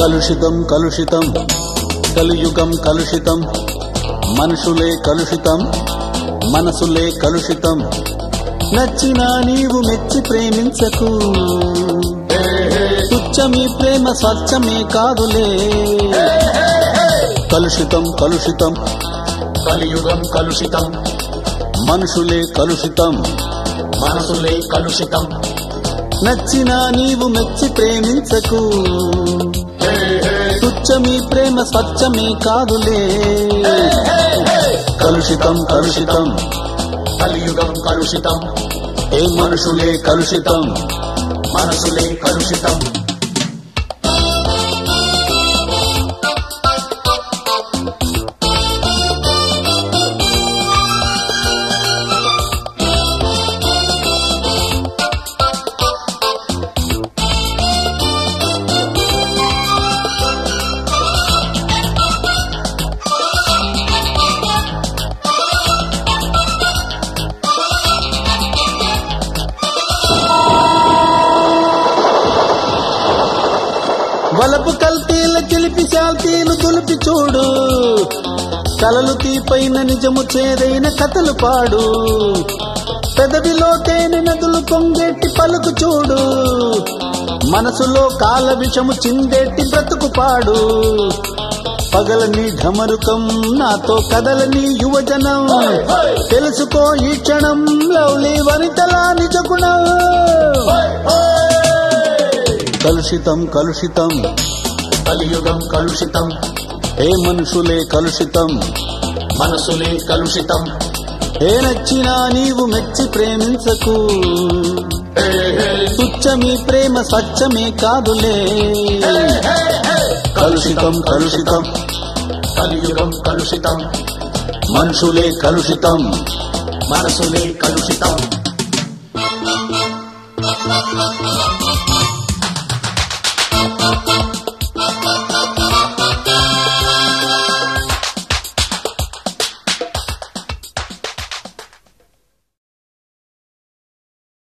కలుషితం కలుషితం కలియుగం కలుషితం మనుషులే కలుషితం మనసులే కలుషితం నచ్చినా నీవు మెచ్చి ప్రేమించకు తుచ్చమీ ప్రేమ స్వచ్ఛమే కాదులే కలుషితం కలుషితం కలియుగం కలుషితం మనుషులే కలుషితం మనసులే కలుషితం నచ్చినా నీవు మెచ్చి ప్రేమించకు తుచ్చమీ ప్రేమ స్వచ్ఛమే కాదులే కలుషితం కలుషితం కలియుగం కలుషితం ఏ మనుషులే కలుషితం మనసులే కలుషితం వలపు కల్తీల చిలిపి శాల్తీలు దులిపి చూడు కలలు తీపైన నిజము చేదైన కథలు పాడు పెదవిలో తేనె నదులు పొంగేటి పలుకు చూడు మనసులో కాల విషము చిందేటి బ్రతుకు పాడు పగలని ఢమరుకం నాతో కదలని యువజనం తెలుసుకో ఈ క్షణం లవ్లీ వనితలా నిజ గుణం కలుషితం కలుషితం కలియుగం కలుషితం ఏ మనుషులే కలుషితం మనసులే కలుషితం ఏ నచ్చినా నీవు మెచ్చి ప్రేమించకు తుచ్చమీ ప్రేమ స్వచ్ఛమే కాదులే కలుషితం కలుషితం కలియుగం కలుషితం మనుషులే కలుషితం మనసులే కలుషితం Thank you.